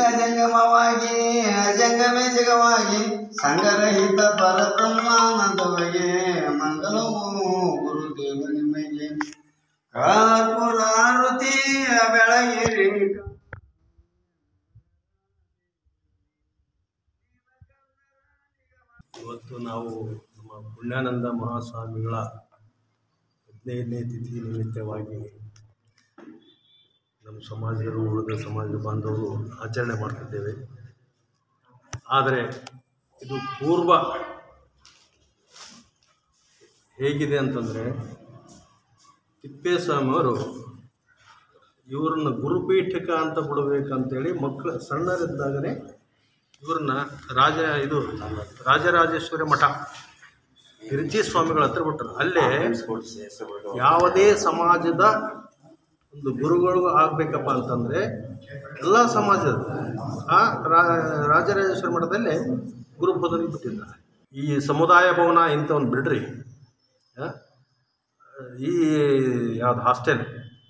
ಜಂಗಮವಾಗಿ ಅಜಂಗಮೇ ಜಗವಾಗಿ ಸಂಗರಹಿತ ಪರಬ್ರಹ್ಮಾನಂದವಗೆ ಮಂಗಲವು ಗುರುದೇವ ನಿಮಗೆ ಕರ್ಪೂರಾರುತಿಯ ಬೆಳಗಿರಿ ಇವತ್ತು ನಾವು ನಮ್ಮ ಪುಣ್ಯಾನಂದ ಮಹಾಸ್ವಾಮಿಗಳ ಹದಿನೈದನೇ ತಿಥಿ ನಿಮಿತ್ತವಾಗಿ ನಮ್ಮ ಸಮಾಜಗಳು ಉಳಿದ ಸಮಾಜ ಬಾಂಧವರು ಆಚರಣೆ ಮಾಡ್ತಿದ್ದೇವೆ ಆದರೆ ಇದು ಪೂರ್ವ ಹೇಗಿದೆ ಅಂತಂದರೆ ತಿಪ್ಪೇಸ್ವಾಮಿಯವರು ಇವ್ರನ್ನ ಗುರುಪೀಠಕ ಅಂತ ಬಿಡಬೇಕಂತೇಳಿ ಮಕ್ಕಳು ಸಣ್ಣರಿದ್ದಾಗಲೇ ಇವ್ರನ್ನ ರಾಜ ಇದು ರಾಜರಾಜೇಶ್ವರಿ ಮಠ ಹಿರಿಜಿ ಸ್ವಾಮಿಗಳ ಹತ್ರ ಬಿಟ್ಟರು ಅಲ್ಲೇ ಯಾವುದೇ ಸಮಾಜದ ಒಂದು ಗುರುಗಳು ಆಗಬೇಕಪ್ಪ ಅಂತಂದರೆ ಎಲ್ಲ ಸಮಾಜದ ಆ ರಾ- ರಾಜರಾಜೇಶ್ವರಿ ಮಠದಲ್ಲೇ ಗುರು ಪದವಿ ಬಿಟ್ಟಿದ್ದಾರೆ ಈ ಸಮುದಾಯ ಭವನ ಇಂಥವ್ನು ಬಿಡ್ರಿ ಆ? ಈ ಯಾವ್ದು ಹಾಸ್ಟೆಲ್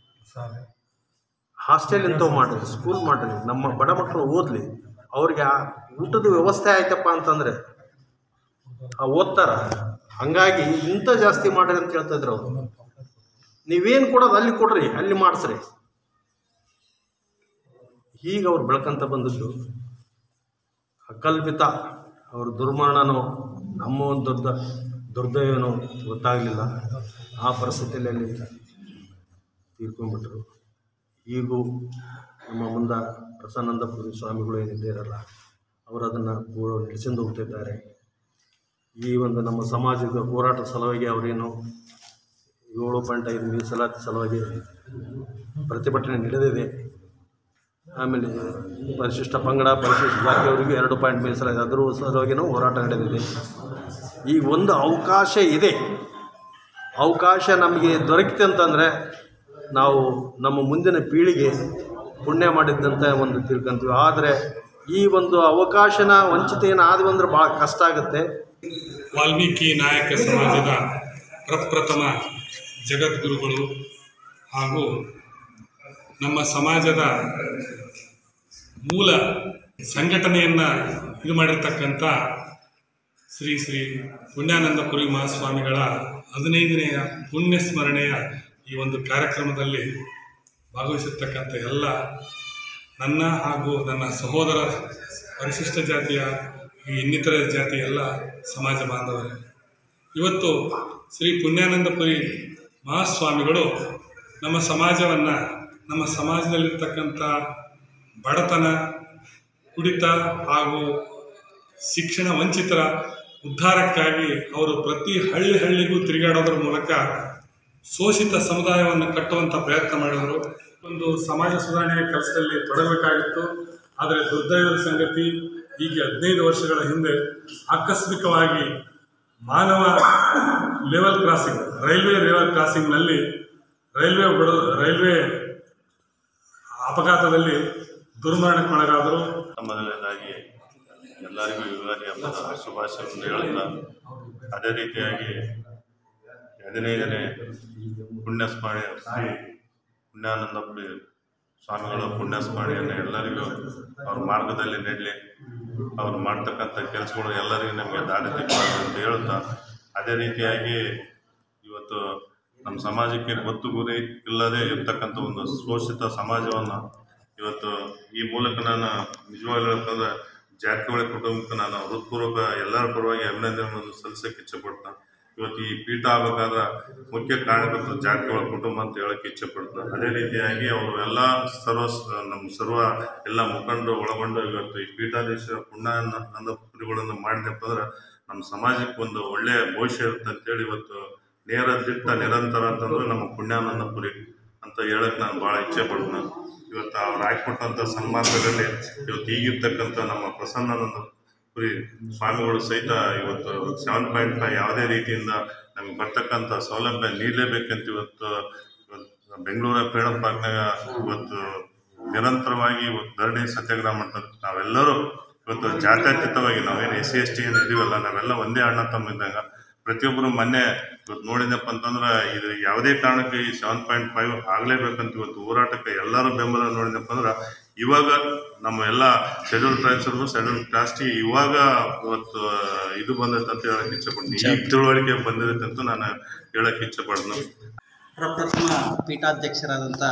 ಹಾಸ್ಟೆಲ್ ಇಂಥವು ಮಾಡಿರಿ ಸ್ಕೂಲ್ ಮಾಡಿರಿ ನಮ್ಮ ಬಡ ಮಕ್ಕಳು ಓದಲಿ ಅವ್ರಿಗೆ ಆ ಊಟದ ವ್ಯವಸ್ಥೆ ಆಯ್ತಪ್ಪ ಅಂತಂದರೆ ಆ ಓದ್ತಾರ ಹಂಗಾಗಿ ಇಂಥ ಜಾಸ್ತಿ ಮಾಡಿರಿ ಅಂತ ಹೇಳ್ತಾ ಇದ್ರು ಅವರು ನೀವೇನು ಕೊಡೋದು ಅಲ್ಲಿ ಕೊಡ್ರಿ ಅಲ್ಲಿ ಮಾಡಿಸ್ರಿ ಹೀಗೆ ಅವ್ರು ಬೆಳ್ಕೊಂತ ಬಂದದ್ದು ಅಕಲ್ಪಿತ ಅವ್ರ ದುರ್ಮರಣನೋ ನಮ್ಮ ಒಂದು ದೊಡ್ಡ ದುರ್ದೈವನೋ ಗೊತ್ತಾಗಲಿಲ್ಲ ಆ ಪರಿಸ್ಥಿತಿಯಲ್ಲಿ ಅಲ್ಲಿ ತೀರ್ಕೊಂಡ್ಬಿಟ್ರು ಈಗೂ ನಮ್ಮ ಮುಂದೆ ಪ್ರಸನ್ನಾನಂದಪುರಿ ಸ್ವಾಮಿಗಳು ಏನಿದ್ದಾರಲ್ಲ ಅವರು ಅದನ್ನು ಪೂರ ನಡೆಸಿಕೊಂಡು ಹೋಗ್ತಿದ್ದಾರೆ ಈ ಒಂದು ನಮ್ಮ ಸಮಾಜದ ಹೋರಾಟ ಸಲುವಾಗಿ ಅವರೇನು ಏಳು ಪಾಯಿಂಟ್ ಐದು ಮೀಸಲಾತಿ ಸಲುವಾಗಿ ಪ್ರತಿಭಟನೆ ನಡೆದಿದೆ ಆಮೇಲೆ ಪರಿಶಿಷ್ಟ ಪಂಗಡ ಪರಿಶಿಷ್ಟ ಜಾತಿಯವರಿಗೆ ಎರಡು ಪಾಯಿಂಟ್ ಮೀಸಲಾತಿ ಅದರ ಸಲುವಾಗಿನೂ ಹೋರಾಟ ನಡೆದಿದೆ ಈ ಒಂದು ಅವಕಾಶ ಇದೆ ಅವಕಾಶ ನಮಗೆ ದೊರಕಿತೆ ಅಂತಂದರೆ ನಾವು ನಮ್ಮ ಮುಂದಿನ ಪೀಳಿಗೆ ಪುಣ್ಯ ಮಾಡಿದ್ದಂತ ಒಂದು ತಿಳ್ಕೊಂತೀವಿ ಆದರೆ ಈ ಒಂದು ಅವಕಾಶನ ವಂಚಿತ ಏನಾದ್ವಿ ಅಂದ್ರೆ ಭಾಳ ಕಷ್ಟ ಆಗುತ್ತೆ ವಾಲ್ಮೀಕಿ ನಾಯಕ ಸಮಾಜದ ಪ್ರಪ್ರಥಮ ಜಗದ್ಗುರುಗಳು ಹಾಗೂ ನಮ್ಮ ಸಮಾಜದ ಮೂಲ ಸಂಘಟನೆಯನ್ನು ಇದು ಮಾಡಿರ್ತಕ್ಕಂಥ ಶ್ರೀ ಶ್ರೀ ಪುಣ್ಯಾನಂದಪುರಿ ಮಹಾಸ್ವಾಮಿಗಳ ಹದಿನೈದನೆಯ ಪುಣ್ಯ ಸ್ಮರಣೆಯ ಈ ಒಂದು ಕಾರ್ಯಕ್ರಮದಲ್ಲಿ ಭಾಗವಹಿಸಿರ್ತಕ್ಕಂಥ ಎಲ್ಲ ನನ್ನ ಹಾಗೂ ನನ್ನ ಸಹೋದರ ಪರಿಶಿಷ್ಟ ಜಾತಿಯ ಈ ಇನ್ನಿತರ ಜಾತಿ ಎಲ್ಲ ಸಮಾಜ ಬಾಂಧವರೇ ಇವತ್ತು ಶ್ರೀ ಪುಣ್ಯಾನಂದಪುರಿ ಮಹಾಸ್ವಾಮಿಗಳು ನಮ್ಮ ಸಮಾಜವನ್ನು ನಮ್ಮ ಸಮಾಜದಲ್ಲಿರ್ತಕ್ಕಂಥ ಬಡತನ ಕುಡಿತ ಹಾಗೂ ಶಿಕ್ಷಣ ವಂಚಿತರ ಉದ್ಧಾರಕ್ಕಾಗಿ ಅವರು ಪ್ರತಿ ಹಳ್ಳಿ ಹಳ್ಳಿಗೂ ತಿರುಗಾಡೋದ್ರ ಮೂಲಕ ಶೋಷಿತ ಸಮುದಾಯವನ್ನು ಕಟ್ಟುವಂಥ ಪ್ರಯತ್ನ ಮಾಡಿದರು ಒಂದು ಸಮಾಜ ಸುಧಾರಣೆಯ ಕೆಲಸದಲ್ಲಿ ತೊಡಗಬೇಕಾಗಿತ್ತು ಆದರೆ ದುರ್ದೈವದ ಸಂಗತಿ ಹೀಗೆ ಹದಿನೈದು ವರ್ಷಗಳ ಹಿಂದೆ ಆಕಸ್ಮಿಕವಾಗಿ ಮಾನವ ಲೆವೆಲ್ ಕ್ರಾಸಿಂಗ್ ರೈಲ್ವೆ ಲೆವೆಲ್ ಕ್ರಾಸಿಂಗ್ನಲ್ಲಿ ರೈಲ್ವೆ ಬಡ ರೈಲ್ವೆ ಅಪಘಾತದಲ್ಲಿ ದುರ್ಮರಣಕ್ಕೊಳಗಾದರು ಮೊದಲನೇದಾಗಿ ಎಲ್ಲರಿಗೂ ಯುಗಾದಿ ಹಬ್ಬದ ಶುಭಾಶಯವನ್ನು ಹೇಳುತ್ತಾ ಅದೇ ರೀತಿಯಾಗಿ ಹದಿನೈದನೇ ಪುಣ್ಯ ಸ್ಮರಣೆ ಶ್ರೀ ಪುಣ್ಯಾನಂದಪುರಿ ಸ್ವಾಮಿಗಳ ಪುಣ್ಯ ಸ್ಮರಣೆಯನ್ನು ಎಲ್ಲರಿಗೂ ಅವ್ರ ಮಾರ್ಗದಲ್ಲಿ ನೆಡಲಿ ಅವ್ರು ಮಾಡ್ತಕ್ಕಂಥ ಕೆಲಸಗಳು ಎಲ್ಲರಿಗೂ ನಮಗೆ ದಾರಿ ದೀಪವಾಗಲಿ ಅಂತ ಹೇಳುತ್ತಾ ಅದೇ ರೀತಿಯಾಗಿ ಇವತ್ತು ನಮ್ಮ ಸಮಾಜಕ್ಕೆ ಗೊತ್ತು ಗುರಿ ಇಲ್ಲದೆ ಇರ್ತಕ್ಕಂಥ ಒಂದು ಶೋಷಿತ ಸಮಾಜವನ್ನು ಇವತ್ತು ಈ ಮೂಲಕ ನಾನು ನಿಜವಾಗ್ಲೂ ಹೇಳ್ತಂದ್ರೆ ಜಾರಕಿಹೊಳಿ ಕುಟುಂಬಕ್ಕೆ ನಾನು ಹೃತ್ಪೂರ್ವಕ ಎಲ್ಲರ ಪರವಾಗಿ ಅಭಿನಂದನೆಗಳನ್ನು ಸಲ್ಲಿಸಕ್ಕೆ ಇಚ್ಛೆಪಡ್ತೇನೆ ಇವತ್ತು ಈ ಪೀಠ ಆಗಬೇಕಾದ್ರೆ ಮುಖ್ಯ ಕಾರಣಕರ್ತರು ಜಾರಕಿಹೊಳಿ ಕುಟುಂಬ ಅಂತ ಹೇಳಕ್ಕೆ ಇಚ್ಛೆಪಡ್ತೇನೆ ಅದೇ ರೀತಿಯಾಗಿ ಅವರು ಎಲ್ಲ ಸರ್ವ ನಮ್ಮ ಸರ್ವ ಎಲ್ಲ ಮುಖಂಡರು ಒಳಗೊಂಡು ಇವತ್ತು ಈ ಪೀಠಾಧೀಶ ಪುಣ್ಯಾನಂದಪುರಿಗಳನ್ನು ಮಾಡಿದಪ್ಪ ಅಂದ್ರೆ ನಮ್ಮ ಸಮಾಜಕ್ಕೆ ಒಂದು ಒಳ್ಳೆಯ ಭವಿಷ್ಯ ಇರುತ್ತೆ ಅಂತೇಳಿ ಇವತ್ತು ನೇರ ದಿಟ್ಟ ನಿರಂತರ ಅಂತಂದ್ರೆ ನಮ್ಮ ಪುಣ್ಯಾನಂದಪುರಿ ಅಂತ ಹೇಳಕ್ಕೆ ನಾನು ಭಾಳ ಇಚ್ಛೆ ಪಡ್ತೀನಿ ಇವತ್ತು ಅವ್ರು ಹಾಕ್ಕೊಟ್ಟಂಥ ಸನ್ಮಾನದಲ್ಲಿ ಇವತ್ತು ಈಗಿರ್ತಕ್ಕಂಥ ನಮ್ಮ ಪ್ರಸನ್ನಾನಂದ ಪುರಿ ಸ್ವಾಮಿಗಳು ಸಹಿತ ಇವತ್ತು ಸೆವೆನ್ ಪಾಯಿಂಟ್ ಫೈವ್ ಯಾವುದೇ ರೀತಿಯಿಂದ ನಮಗೆ ಬರ್ತಕ್ಕಂಥ ಸೌಲಭ್ಯ ನೀಡಲೇಬೇಕಂತ ಇವತ್ತು ಇವತ್ತು ಬೆಂಗಳೂರ ಫ್ರೀಡಮ್ ಪಾರ್ಕ್ನಾಗ ಇವತ್ತು ನಿರಂತರವಾಗಿ ಇವತ್ತು ಧರಣಿ ಸತ್ಯಾಗ್ರಹ ಮಾಡ್ತಾರೆ ನಾವೆಲ್ಲರೂ ಇವತ್ತು ಜಾತ್ಯತೀತವಾಗಿ ನಾವೇನು ಎಸ್ ಸಿ ಎಸ್ ಟಿ ಏನು ಇದೀವಲ್ಲ ನಾವೆಲ್ಲ ಒಂದೇ ಅಣ್ಣ ತಮ್ಮ ಇದ್ದಾಗ ಪ್ರತಿಯೊಬ್ಬರು ಮೊನ್ನೆ ಇವತ್ತು ನೋಡಿದಪ್ಪ ಅಂತಂದ್ರೆ ಇದು ಯಾವುದೇ ಕಾರಣಕ್ಕೆ ಈ ಸೆವೆನ್ ಪಾಯಿಂಟ್ ಫೈವ್ ಆಗಲೇಬೇಕಂತ ಇವತ್ತು ಹೋರಾಟಕ್ಕೆ ಎಲ್ಲರೂ ಬೆಂಬಲ ನೋಡಿದಪ್ಪ ಅಂದ್ರೆ ಇವಾಗ ನಮ್ಮ ಎಲ್ಲ ಶೆಡ್ಯೂಲ್ ಟ್ರೈಬ್ಸರ್ಗೂ ಶೆಡ್ಯೂಲ್ ಕಾಸ್ಟಿಗೆ ಇವಾಗ ಇವತ್ತು ಇದು ಬಂದೈತೆ ಅಂತ ಹೇಳಕ್ಕೆ ಇಚ್ಛೆಪಡ್ತೀನಿ ಈಗ ತಿಳುವಳಿಕೆ ಬಂದಿರುತ್ತೆ ಅಂತ ನಾನು ಹೇಳಕ್ಕೆ ಇಚ್ಛೆಪಡ್ತೀನಿ ಪ್ರಪ್ರಥಮ ಪೀಠಾಧ್ಯಕ್ಷರಾದಂಥ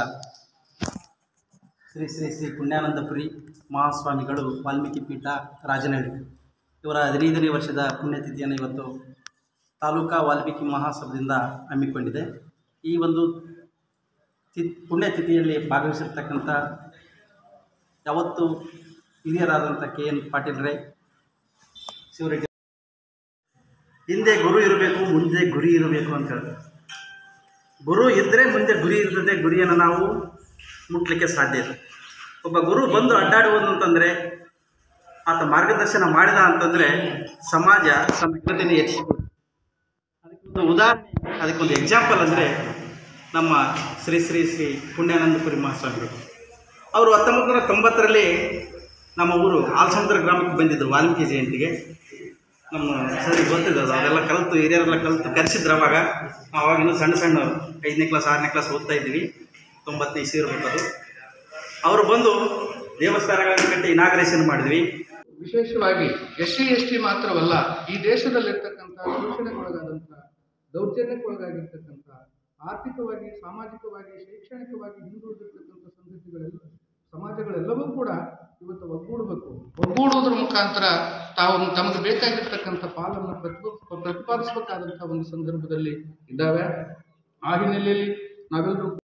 ಶ್ರೀ ಶ್ರೀ ಶ್ರೀ ಪುಣ್ಯಾನಂದಪುರಿ ಮಹಾಸ್ವಾಮಿಗಳು ವಾಲ್ಮೀಕಿ ಪೀಠ ರಾಜನಹಳ್ಳಿ ಇವರ ಹದಿನೈದನೇ ವರ್ಷದ ಪುಣ್ಯತಿಥಿಯನ್ನು ಇವತ್ತು ತಾಲೂಕಾ ವಾಲ್ಮೀಕಿ ಮಹಾಸಭದಿಂದ ಹಮ್ಮಿಕೊಂಡಿದೆ ಈ ಒಂದು ತಿ ಪುಣ್ಯತಿಥಿಯಲ್ಲಿ ಭಾಗವಹಿಸಿರ್ತಕ್ಕಂಥ ಯಾವತ್ತು ಹಿರಿಯರಾದಂಥ ಕೆ ಎನ್ ಪಾಟೀಲ್ ರೈ ಶಿವರೆಡ್ಡಿ ಹಿಂದೆ ಗುರು ಇರಬೇಕು ಮುಂದೆ ಗುರಿ ಇರಬೇಕು ಅಂತ ಹೇಳ್ತಾರೆ ಗುರು ಇದ್ದರೆ ಮುಂದೆ ಗುರಿ ಇರ್ತದೆ ಗುರಿಯನ್ನು ನಾವು ಮುಟ್ಲಿಕ್ಕೆ ಸಾಧ್ಯ ಇದೆ ಒಬ್ಬ ಗುರು ಬಂದು ಅಡ್ಡಾಡುವುದು ಅಂತಂದರೆ ಆತ ಮಾರ್ಗದರ್ಶನ ಮಾಡಿದ ಅಂತಂದರೆ ಸಮಾಜ ಸಮಗ್ರತೆಯನ್ನು ಹೆಚ್ಚಿಸಿಕೊಳ್ಳುತ್ತೆ ಅದಕ್ಕೊಂದು ಉದಾಹರಣೆ ಅದಕ್ಕೊಂದು ಎಕ್ಸಾಂಪಲ್ ಅಂದರೆ ನಮ್ಮ ಶ್ರೀ ಶ್ರೀ ಶ್ರೀ ಪುಣ್ಯಾನಂದಪುರಿ ಮಹಾಸ್ವಾಮಿಗಳು ಅವರು ಹತ್ತೊಂಬತ್ತು ನೂರ ತೊಂಬತ್ತರಲ್ಲಿ ನಮ್ಮ ಊರು ಆಲ್ಸಮುದ್ರ ಗ್ರಾಮಕ್ಕೆ ಬಂದಿದ್ದರು ವಾಲ್ಮೀಕಿ ಜಯಂತಿಗೆ ನಮ್ಮ ಸರಿ ಗೊತ್ತಿದೆ ಅದು ಅದೆಲ್ಲ ಕಲಿತು ಹಿರಿಯರೆಲ್ಲ ಕಲಿತು ಕರೆಸಿದ್ರು ಅವಾಗ ಅವಾಗ ಇನ್ನೂ ಸಣ್ಣ ಸಣ್ಣ ಐದನೇ ಕ್ಲಾಸ್ ಆರನೇ ಕ್ಲಾಸ್ ಓದ್ತಾ ಇದ್ವಿ ತೊಂಬತ್ತನೇ ಇಸ್ವಿ ಇರ್ಬೇಕದು ಅವರು ಬಂದು ದೇವಸ್ಥಾನಗಳನ್ನು ಕಟ್ಟಿ ಇನಾಗ್ರೇಷನ್ ಮಾಡಿದ್ವಿ ವಿಶೇಷವಾಗಿ ಎಸ್ ಸಿ ಎಸ್ ಟಿ ಮಾತ್ರವಲ್ಲ ಈ ದೇಶದಲ್ಲಿರ್ತಕ್ಕಂಥ ಶೋಷಣೆಗೊಳಗಾದಂಥ ದೌರ್ಜನ್ಯಕ್ಕೊಳಗಾಗಿರ್ತಕ್ಕಂಥ ಆರ್ಥಿಕವಾಗಿ ಸಾಮಾಜಿಕವಾಗಿ ಶೈಕ್ಷಣಿಕವಾಗಿ ಹಿಂದುಳಿದಿರ್ತಕ್ಕಂಥ ಸಂಗತಿಗಳೆಲ್ಲ ಸಮಾಜಗಳೆಲ್ಲವೂ ಕೂಡ ಇವತ್ತು ಒಗ್ಗೂಡಬೇಕು ಒಗ್ಗೂಡುವುದರ ಮುಖಾಂತರ ತಾವು ತಮಗೆ ಬೇಕಾಗಿರ್ತಕ್ಕಂಥ ಪಾಲನ್ನು ಪ್ರತಿಪಾದಿಸ ಪ್ರತಿಪಾದಿಸಬೇಕಾದಂಥ ಒಂದು ಸಂದರ್ಭದಲ್ಲಿ ಇದ್ದಾವೆ ಆ ಹಿನ್ನೆಲೆಯಲ್ಲಿ ನಾವೆಲ್ಲರೂ